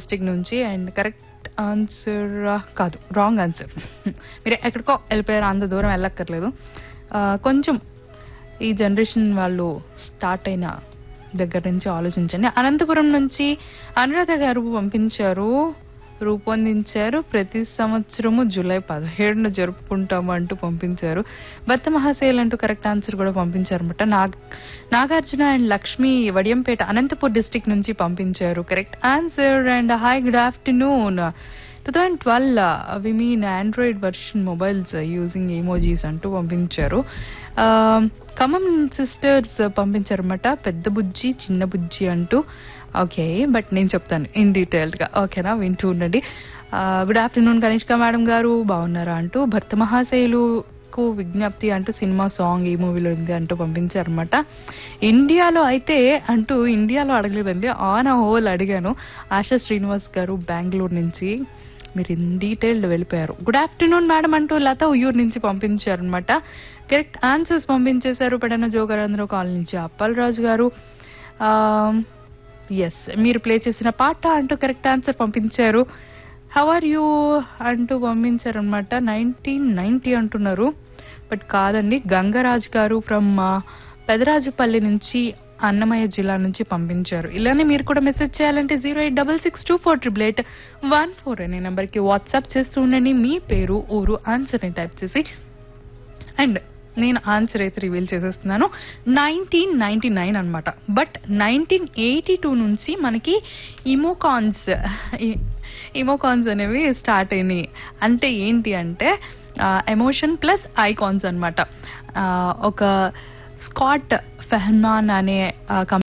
district నుంచి and correct answer కాదు wrong answer మీరు ఎక్కడికో వెళ్ళిపోయారు అంత దూరం వెళ్ళక్కర్లేదు ఆ, కొంచెం ఈ జనరేషన్ వాళ్ళు స్టార్ట్ అయిన దగ్గర నుంచి ఆలోచించండి అనంతపురం నుంచి అనురాధ గారు పంపించారు రూపొందించారు ప్రతి సంవత్సరము జూలై పదిహేడున జరుపుకుంటాము అంటూ పంపించారు భర్త మహాశైల్ అంటూ కరెక్ట్ ఆన్సర్ కూడా పంపించారు అనమాట నాగ్ నాగార్జున అండ్ లక్ష్మి వడియంపేట అనంతపూర్ డిస్టిక్ నుంచి పంపించారు correct answer and hi good afternoon two thousand twelve we mean Android version mobiles using emojis అంటూ పంపించారు ఆ, ఖమ్మం సిస్టర్స్ పంపించారు అనమాట పెద్ద బుజ్జి చిన్న బుజ్జి అంటూ ఓకే బట్ నేను చెప్తాను ఇన్ డీటెయిల్డ్గా ఓకేనా వింటూ ఉండండి గుడ్ ఆఫ్టర్నూన్ కనిష్క మేడం గారు బాగున్నారా అంటూ భర్త మహాశైలుకు విజ్ఞప్తి అంటూ సినిమా సాంగ్ ఈ మూవీలో ఉంది అంటూ పంపించారనమాట ఇండియాలో అయితే అంటూ ఇండియాలో అడగలేదండి ఆన్ ఆ హోల్ అడిగాను ఆశా శ్రీనివాస్ గారు బెంగళూరు నుంచి మీరు ఇన్ డీటెయిల్డ్ వెళ్ళిపోయారు గుడ్ ఆఫ్టర్నూన్ మేడం అంటూ లత ఉయ్యూరు నుంచి పంపించారు అనమాట కరెక్ట్ ఆన్సర్స్ పంపించేశారు పెడన జోగరంధ్ర కాలనీ నుంచి అప్పలరాజు గారు ఎస్ మీరు ప్లే చేసిన పాట అంటూ కరెక్ట్ ఆన్సర్ పంపించారు హౌ ఆర్ యూ అంటూ పంపించారు అనమాట నైన్టీన్ నైన్టీ అంటున్నారు బట్ కాదండి గంగరాజ్ గారు ఫ్రమ్ పెదరాజుపల్లి నుంచి అన్నమయ్య జిల్లా నుంచి పంపించారు ఇలానే మీరు కూడా మెసేజ్ చేయాలంటే zero eight double six two four triple eight one four అనే నెంబర్కి వాట్సాప్ చేస్తూ ఉండండి మీ పేరు ఊరు ఆన్సర్ని టైప్ చేసి అండ్ నేను ఆన్సర్ అయితే రివీల్ చేసేస్తున్నాను నైన్టీన్ నైన్టీ నైన్ అనమాట బట్ నైన్టీన్ ఎయిటీ టూ నుంచి మనకి ఇమోకాన్స్ ఇమోకాన్స్ అనేవి స్టార్ట్ అయినాయి అంటే ఏంటి అంటే ఎమోషన్ ప్లస్ ఐకాన్స్ అనమాట ఒక స్కాట్ ఫెహ్మాన్ అనే